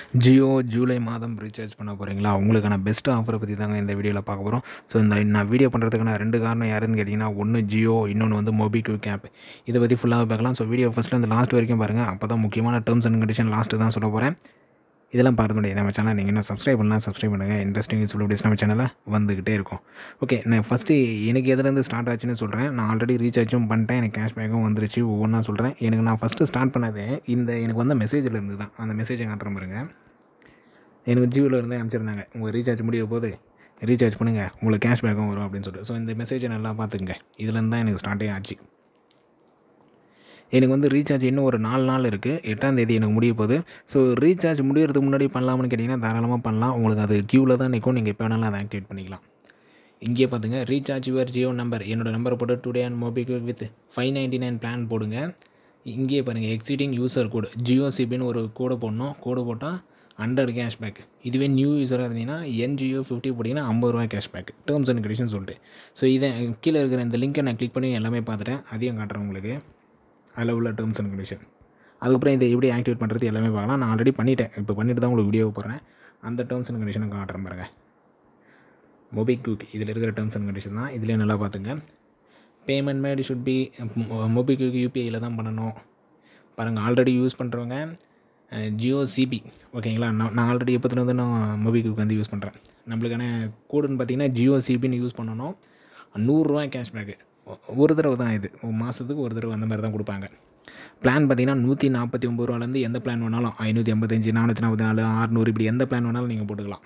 ஜியோ ஜூலை மாதம் ரீசார்ஜ் பண்ண போகிறீங்களா உங்களுக்கான பெஸ்ட் ஆஃபரை பற்றி தாங்க இந்த வீடியோவில் பார்க்க போகிறோம் ஸோ இந்த நான் வீடியோ பண்ணுறதுக்கான ரெண்டு காரணம் யாருன்னு கேட்டிங்கன்னா ஒன்று ஜியோ இன்னொன்று வந்து மோபிக்விக் ஆப் இதை பற்றி ஃபுல்லாக பார்க்கலாம் ஸோ வீடியோ ஃபஸ்ட்டில் இந்த லாஸ்ட் வரைக்கும் பாருங்கள் அப்போ தான் முக்கியமான டேர்ம்ஸ் அண்ட் கண்டிஷன் லாஸ்ட்டு தான் சொல்ல போகிறேன் இதெல்லாம் பார்க்க முடியாது நம்ம சேனல் நீங்கள் என்ன சப்ஸ்கிரைப் பண்ணலாம் சப்ஸ்கிரைப் பண்ணுங்கள் இன்ட்ரெஸ்டிங் சொல்லுபடிஸ் நம்ம சேனலில் வந்துக்கிட்டே இருக்கும் ஓகே நான் ஃபஸ்ட்டு எனக்கு எதுலேருந்து ஸ்டார்ட் ஆச்சுன்னு சொல்கிறேன் நான் ஆல்ரெடி ரீசார்ஜும் பண்ணிட்டேன் எனக்கு கேஷ்பேக்கும் வந்துருச்சு ஒவ்வொன்றா சொல்கிறேன் எனக்கு நான் ஃபஸ்ட்டு ஸ்டார்ட் பண்ணது இந்த எனக்கு வந்த மெசேஜில் இருந்து தான் அந்த மெசேஜை காட்டுறேன் பாருங்க எனக்கு ஜியோவில் இருந்தே அனுப்பிச்சிருந்தாங்க உங்கள் ரீசார்ஜ் முடிய போது ரீசார்ஜ் பண்ணுங்கள் உங்களுக்கு கேஷ்பேக்கும் வரும் அப்படின்னு சொல்லிட்டு ஸோ இந்த மெசேஜை நல்லா பார்த்துக்குங்க இதுலேருந்து தான் எனக்கு ஸ்டார்ட்டே ஆச்சு எனக்கு வந்து ரீசார்ஜ் இன்னும் ஒரு நாலு நாள் இருக்குது எட்டாம் தேதி எனக்கு முடிய போகுது ஸோ ரீசார்ஜ் முடியறதுக்கு முன்னாடி பண்ணலாம்னு கேட்டிங்கன்னா தாராளமாக பண்ணலாம் உங்களுக்கு அது க்யூவில் தான் நிற்கும் நீங்கள் எப்போ வேணாலும் அதை ஆக்டிவேட் பண்ணிக்கலாம் இங்கே பார்த்துங்க ரீசார்ஜ் யுவர் ஜியோ நம்பர் என்னோடய நம்பரை போட்டு today and MobiKwik with five ninety nine plan போடுங்க இங்கேயே பாருங்கள் எக்ஸிட்டிங் யூசர் கோடு ஜியோ சிபின்னு ஒரு கோடை போடணும் கோடு போட்டால் ஹண்ட்ரட் கேஷ்பேக் இதுவே நியூ யூஸராக இருந்தீங்கன்னா என்ஜிஓ ஃபிஃப்டி போட்டிங்கன்னா ஐம்பது ரூபா கேஷ்பேக் டேர்ம்ஸ் அண்ட் கண்டிஷன் சொல்லிட்டு ஸோ இதை கீழே இருக்கிற இந்த லிங்க்கை நான் கிளிக் பண்ணி எல்லாமே பார்த்துட்டேன் அதையும் காட்டுறேன் உங்களுக்கு அதில் உள்ள டேர்ம்ஸ் அண்ட் கண்டிஷன் அதுக்கப்புறம் இதை எப்படி ஆக்டிவேட் பண்ணுறது எல்லாமே பார்க்கலாம் நான் ஆல்ரெடி பண்ணிட்டேன் இப்போ பண்ணிட்டு தான் உங்களுக்கு வீடியோ போடுறேன் அந்த டேர்ம்ஸ் அண்ட் கண்டிஷனை காட்டுறேன் பாருங்க மொபிக்விக் இதில் இருக்கிற டேர்ம்ஸ் அண்ட் கண்டிஷன் தான் இதிலே நல்லா பார்த்துங்க payment made should be MobiKwik யூபிஐயில் தான் பண்ணணும் பாருங்கள் ஆல்ரெடி யூஸ் பண்ணுறவங்க ஜியோ சிபி ஓகேங்களா நான் நான் ஆல்ரெடி எப்போத்துலேருந்து நான் மொபிக்விக் வந்து யூஸ் பண்ணுறேன் நம்மளுக்கான கோடுன்னு பார்த்தீங்கன்னா ஜியோ சிபின்னு யூஸ் பண்ணணும் நூறுரூவா கேஷ்பேக்கு ஒரு தடவை தான் இது மாதத்துக்கு ஒரு தடவை அந்த மாதிரி தான் கொடுப்பாங்க பிளான் பார்த்தீங்கன்னா நூற்றி நாற்பத்தி ஒம்பது ரூபாலேருந்து எந்த பிளான் வேணாலும் ஐநூற்றி ஐம்பத்தஞ்சு நானூற்றி நாற்பத்தி நாலு ஆறுநூறு இப்படி எந்த பிளான் வேணாலும் நீங்கள் போட்டுக்கலாம்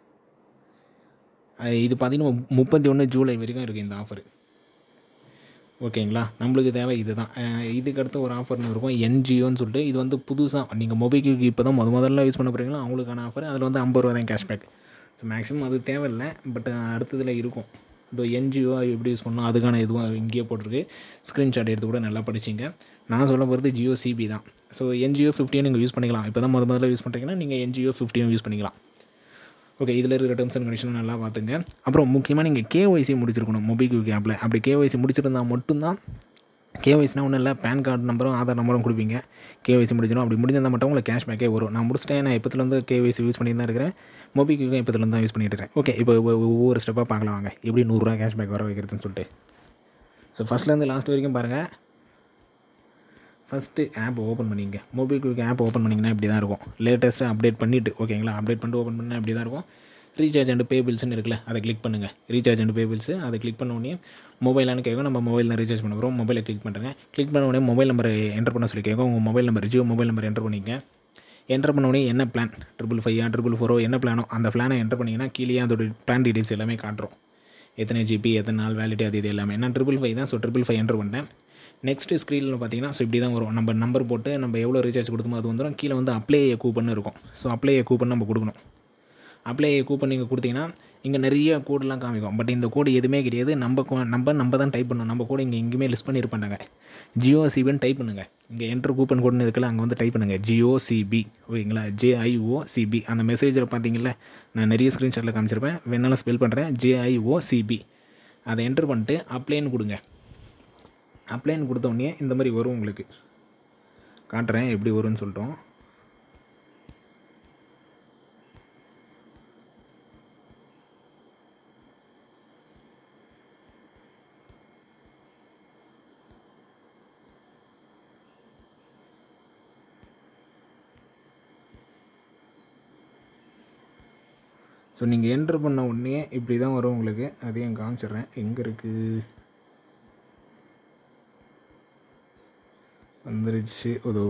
இது பார்த்தீங்கன்னா முப்பத்தி ஒன்று ஜூலை வரைக்கும் இருக்குது இந்த ஆஃபர் ஓகேங்களா நம்மளுக்கு தேவை இது தான் இதுக்கு அடுத்து ஒரு ஆஃபர்னு இருக்கும் என்ஜிஓன்னு சொல்லிட்டு இது வந்து புதுசாக நீங்கள் மொபைலுக்கு இப்போ தான் முத முதல்ல யூஸ் பண்ண போகிறீங்களா அவங்களுக்கான ஆஃபர் அதில் வந்து ஐம்பது ரூபா தான் கேஷ்பேக் ஸோ மேக்ஸிமம் அது தேவையில்லை பட் அடுத்ததில் இருக்கும் இதோ என்ஜிஓ எப்படி யூஸ் பண்ணணும் அதுக்கான இதுவும் இங்கேயே போட்டிருக்கு ஸ்க்ரீன்ஷாட் எடுத்து கூட நல்லா படிச்சிங்க நான் சொல்ல போகிறது ஜியோ சிபி தான் ஸோ என்ஜிஓ ஃபிஃப்டியும் நீங்கள் யூஸ் பண்ணிக்கலாம் இப்போ தான் முத முதல்ல யூஸ் பண்ணுறீங்கன்னா நீங்கள் என்ஜிஓ ஃபிஃப்டியும் யூஸ் பண்ணிக்கலாம் ஓகே இதில் இருக்கிற டேர்ம்ஸ் அண்ட் கண்டிஷன் நல்லா பார்த்துங்க அப்புறம் முக்கியமாக நீங்கள் கேஒய்சி முடிச்சிருக்கணும் மொபிக்விக் ஆப்பில் அப்படி கேஒய்சி முடிச்சிருந்தால் மட்டும்தான் கேஒய்சினா ஒன்றும் இல்லை பேன் கார்டு நம்பரும் ஆதார் நம்பரும் கொடுப்பீங்க கேஒய்சி முடிஞ்சிடும் அப்படி முடிஞ்சிருந்தால் மட்டும் உங்களுக்கு கேஷ்பேக்கே வரும் நான் முடிச்சிட்டேன் நான் எப்போத்துலேருந்து கேஒய்சி யூஸ் பண்ணி தான் இருக்கிறேன் மொபிக்விக்கும் எப்போத்துலேருந்து தான் யூஸ் பண்ணிட்டு இருக்கேன் ஓகே இப்போ ஒவ்வொரு ஸ்டெப்பாக பார்க்கலாம் வாங்க எப்படி நூறுரூவா கேஷ்பேக் வர வைக்கிறதுன்னு சொல்லிட்டு ஸோ ஃபஸ்ட்லேருந்து லாஸ்ட் வரைக்கும் பாருங்கள் ஃபஸ்ட்டு ஆப் ஓப்பன் பண்ணிங்க மொபிக்விக் ஆப் ஓப்பன் பண்ணிங்கன்னா இப்படி தான் இருக்கும் லேட்டஸ்ட்டு அப்டேட் பண்ணிவிட்டு ஓகேங்களா அப்டேட் பண்ணிட்டு ஓப்பன் பண்ணால் இப்படி தான் இருக்கும் ரீசார்ஜ் அண்ட் பே பில்ஸ்னு இருக்குல்ல அதை கிளிக் பண்ணுங்கள் ரீசார்ஜ் அண்ட் பே பில்ஸு அதை கிளிக் பண்ண உடனே மொபைலானு கேட்கும் நம்ம மொபைல் தான் ரீசார்ஜ் பண்ண போகிறோம் மொபைலை கிளிக் பண்ணுறேங்க கிளிக் பண்ண உடனே மொபைல் நம்பர் என்டர் பண்ண சொல்லி கேட்கும் உங்கள் mobile number Jio mobile number enter பண்ணிக்க என்டர் பண்ண உடனே என்ன பிளான் ட்ரிபிள் ஃபைவா ட்ரிபிள் ஃபோரோ என்ன பிளானோ அந்த பிளானை என்டர் பண்ணிங்கன்னா கீழே அதோட பிளான் டீட்டெயில்ஸ் எல்லாமே காட்டுறோம் எத்தனை ஜிபி எத்தனை நாள் வேலிட்டி அது இது எல்லாமே நான் ட்ரிபிள் ஃபைவ் தான் ஸோ ட்ரிபிள் ஃபைவ் என்டர் பண்ணேன் நெக்ஸ்ட்டு ஸ்க்ரீனில் பார்த்தீங்கன்னா ஸோ இப்படி தான் வரும் நம்ம நம்பர் போட்டு நம்ம எவ்வளோ ரீசார்ஜ் கொடுத்தோமோ அது வந்துடும் கீழே வந்து அப்ளை கூப்பன் இருக்கும் ஸோ அப்ளை கூப்பன் நம்ம கொடுக்கணும் அப்ளை கூப்பன் நீங்கள் கொடுத்தீங்கன்னா இங்கே நிறைய கோடெலாம் காமிக்கும் பட் இந்த கோடு எதுவுமே கிடையாது நம்ம நம்ம நம்ம தான் டைப் பண்ணணும் நம்ம கூட இங்கே எங்கேயுமே லிஸ்ட் பண்ணியிருப்பாங்க ஜியோ சிபின்னு டைப் பண்ணுங்கள் இங்கே என்ட்ரு கூப்பன் கோடுன்னு இருக்குல்ல அங்கே வந்து டைப் பண்ணுங்கள் ஜியோ சிபி ஓகேங்களா ஜேஐஓ சிபி அந்த மெசேஜில் பார்த்தீங்களா நான் நிறைய ஸ்க்ரீன்ஷாட்டில் காமிச்சிருப்பேன் வேணாலும் ஸ்பெல் பண்ணுறேன் ஜேஐஓ சிபி அதை என்ட்ரு பண்ணிட்டு அப்ளைன்னு கொடுங்க அப்ளைன்னு கொடுத்தோடனே இந்த மாதிரி வரும் உங்களுக்கு காட்டுறேன் எப்படி வரும்னு சொல்லிட்டோம் ஸோ நீங்கள் என்ட்ரு பண்ண உடனே இப்படி தான் வரும் உங்களுக்கு அதையும் காமிச்சிட்றேன் எங்கே இருக்குது வந்துருச்சு ஒரு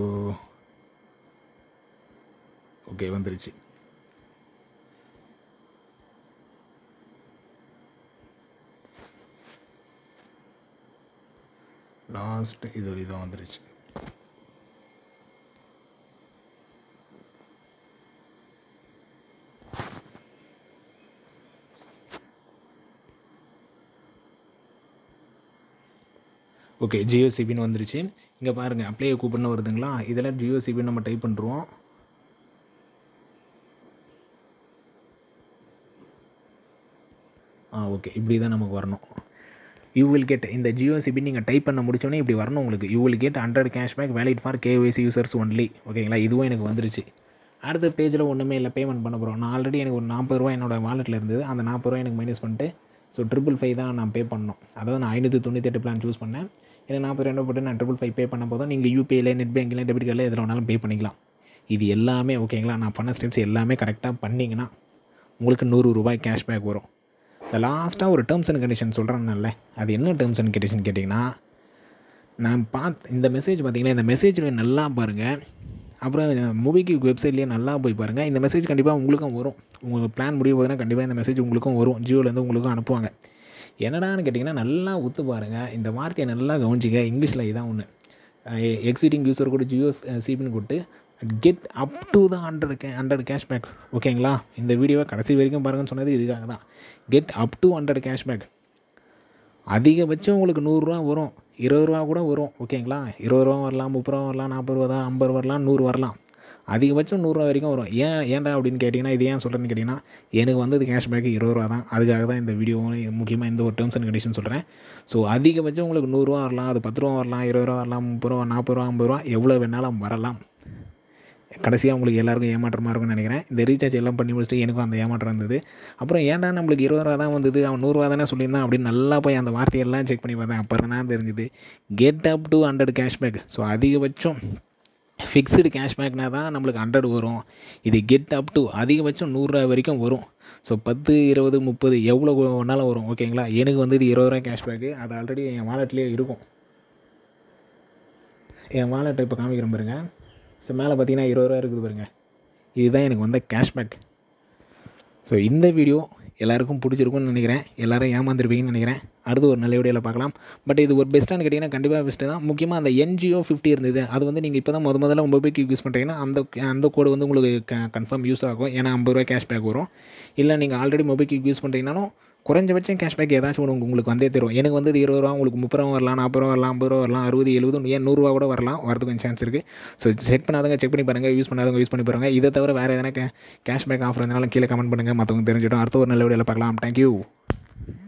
ஓகே வந்துருச்சு லாஸ்ட் இது இதான் வந்துருச்சு ஓகே ஜியோ சிபின்னு வந்துருச்சு இங்கே பாருங்கள் அப்ளை கூப்பன் வருதுங்களா இதெல்லாம் ஜியோ சிபின்னு நம்ம டைப் பண்ணுறோம் ஆ ஓகே இப்படி தான் நமக்கு வரணும் யூ வில் கெட் இந்த ஜியோ சிபி நீங்கள் டைப் பண்ண முடிச்சோடனே இப்படி வரணும் உங்களுக்கு you will get hundred cashback valid for KYC users only ஓகேங்களா இதுவும் எனக்கு வந்துருச்சு அடுத்த பேஜில் ஒன்றுமே இல்லை பேமெண்ட் பண்ண போகிறோம் நான் ஆல்ரெடி எனக்கு ஒரு நாற்பது ரூபா என்னோட வாலெட்டில் இருந்தது அந்த நாற்பது ரூபா எனக்கு மைனஸ் பண்ணிட்டு ஸோ ட்ரிபிள் ஃபைவ் தான் நான் பே பண்ணணும் அதாவது நான் ஐநூற்றி தொண்ணூத்தெட்டு பிளான் சூஸ் பண்ணேன் எனக்கு நாற்பது ரெண்டு போட்டு நான் ட்ரிபிள் ஃபைவ் பே பண்ண போதும் நீங்கள் யூபிஐயில் நெட் பேங்கில் டெபிட் கார்டில் எதில் வேணாலும் பே பண்ணிக்கலாம் இது எல்லாமே ஓகேங்களா நான் பண்ண ஸ்டெப்ஸ் எல்லாமே கரெக்டாக பண்ணிங்கன்னா உங்களுக்கு நூறு ரூபாய் கேஷ்பேக் வரும் இந்த லாஸ்ட்டாக ஒரு டேர்ம்ஸ் அண்ட் கண்டிஷன் சொல்கிறேன்ல அது என்ன டேர்ம்ஸ் அண்ட் கண்டிஷன் கேட்டிங்கன்னா நான் பார்த்து இந்த மெசேஜ் பார்த்தீங்கன்னா இந்த மெசேஜ் நல்லா பாருங்கள் அப்புறம் மூவிக்கு வெப்சைட்லேயே நல்லா போய் பாருங்கள் இந்த மெசேஜ் கண்டிப்பாக உங்களுக்கும் வரும் உங்கள் பிளான் முடிய போதுன்னா கண்டிப்பாக இந்த மெசேஜ் உங்களுக்கும் வரும் ஜியோலேருந்து உங்களுக்கும் அனுப்புவாங்க என்னடான்னு கேட்டிங்கன்னா நல்லா ஒத்து பாருங்கள் இந்த வார்த்தையை நல்லா கவனிச்சிங்க இங்கிலீஷில் இதான் ஒன்று எக்ஸிட்டிங் யூஸர் கூட ஜியோ சிபின்னு கொடுத்து get up to the hundred K hundred cashback ஓகேங்களா இந்த வீடியோவை கடைசி வரைக்கும் பாருங்கன்னு சொன்னது இதுக்காக தான் get up to hundred cashback அதிகபட்சம் உங்களுக்கு நூறுரூவா வரும் இருபது ரூபா கூட வரும் ஓகேங்களா இருபது ரூபா வரலாம் முப்பது ரூபா வரலாம் நாற்பது ரூபா தான் ஐம்பது ரூபா வரலாம் நூறு வரலாம் அதிகபட்சம் நூறுரூவா வரைக்கும் வரும் ஏன் ஏன்டா அப்படின்னு கேட்டிங்கன்னா இது ஏன் சொல்கிறேன்னு கேட்டிங்கன்னா எனக்கு வந்தது கேஷ்பேக் இருபது ரூபா தான் அதுக்காக தான் இந்த வீடியோவும் முக்கியமாக இந்த ஒரு டேர்ம்ஸ் அண்ட் கண்டிஷன் சொல்கிறேன் ஸோ அதிகபட்சம் உங்களுக்கு நூறுரூவா வரலாம் அது பத்து ரூபா வரலாம் இருபது ரூபா வரலாம் முப்பது ரூபா நாற்பது ரூபா ஐம்பது ரூபா எவ்வளோ வேணாலும் வரலாம் கடைசியாக உங்களுக்கு எல்லாருக்கும் ஏமாற்றமாக இருக்கும்னு நினைக்கிறேன் இந்த ரீசார்ஜ் எல்லாம் பண்ணி முடிச்சுட்டு எனக்கும் அந்த ஏமாற்றம் இருந்தது அப்புறம் ஏன்டா நம்மளுக்கு இருபது ரூபா தான் வந்தது அவன் நூறுரூவா தானே சொல்லியிருந்தான் அப்படின்னு நல்லா போய் அந்த வார்த்தையெல்லாம் செக் பண்ணி பார்த்தேன் அப்போ தான் தெரிஞ்சுது get up to hundred cashback so அதிகபட்சம் ஃபிக்ஸ்டு கேஷ்பேக்னா தான் நம்மளுக்கு ஹண்ட்ரட் வரும் இது கெட் அப் டு அதிகபட்சம் நூறுரூவா வரைக்கும் வரும் ஸோ பத்து இருபது முப்பது எவ்வளோ வேணாலும் வரும் ஓகேங்களா எனக்கு வந்தது இருபது ரூபா கேஷ்பேக்கு அது ஆல்ரெடி என் வாலெட்லேயே இருக்கும் என் வாலெட்டை இப்போ காமிக்கிறேன் பாருங்க ஸோ மேலே பார்த்தீங்கன்னா இருபது ரூபா இருக்குது பாருங்கள் இதுதான் எனக்கு வந்த கேஷ்பேக் ஸோ இந்த வீடியோ எல்லாருக்கும் பிடிச்சிருக்கும்னு நினைக்கிறேன் எல்லோரும் ஏமாந்துருப்பீங்கன்னு நினைக்கிறேன் அடுத்து ஒரு நல்ல வீடியோவில் பார்க்கலாம் பட் இது ஒரு பெஸ்ட்டானு கேட்டிங்கன்னா கண்டிப்பாக பெஸ்ட்டு தான் முக்கியமாக அந்த என்ஜிஓ ஃபிஃப்டி இருந்தது அது வந்து நீங்கள் இப்போ தான் முத முதல்ல மொபைலுக்கு யூஸ் பண்ணுறீங்கன்னா அந்த அந்த கோடு வந்து உங்களுக்கு க கன்ஃபார்ம் யூஸ் ஆகும் ஏன்னா ஐம்பது ரூபா கேஷ்பேக் வரும் இல்லை நீங்கள் ஆல்ரெடி மொபைலுக்கு யூஸ் பண்ணுறீங்கனாலும் குறைஞ்சபட்சம் கேஷ்பேக் ஏதாச்சும் ஒன்று உங்களுக்கு வந்தே தரும் எனக்கு வந்து இருபது ரூபா உங்களுக்கு முப்பது ரூபா வரலாம் நாற்பது ரூபா வரலாம் ஐம்பது ரூபா வரலாம் அறுபது எழுபது ஏன் நூறுரூவா கூட வரலாம் வரதுக்கு கொஞ்சம் சான்ஸ் இருக்குது ஸோ செக் பண்ணாதவங்க செக் பண்ணி பாருங்கள் யூஸ் பண்ணாதவங்க யூஸ் பண்ணி பாருங்கள் இதை தவிர வேறு எதனா கே கேஷ்பேக் ஆஃபர் இருந்தாலும் கீழே கமெண்ட் பண்ணுங்கள் மற்றவங்க தெரிஞ்சிடும் அடுத்த ஒரு நல்ல வீடியோவில் பார்க்கலாம் தேங்க்யூ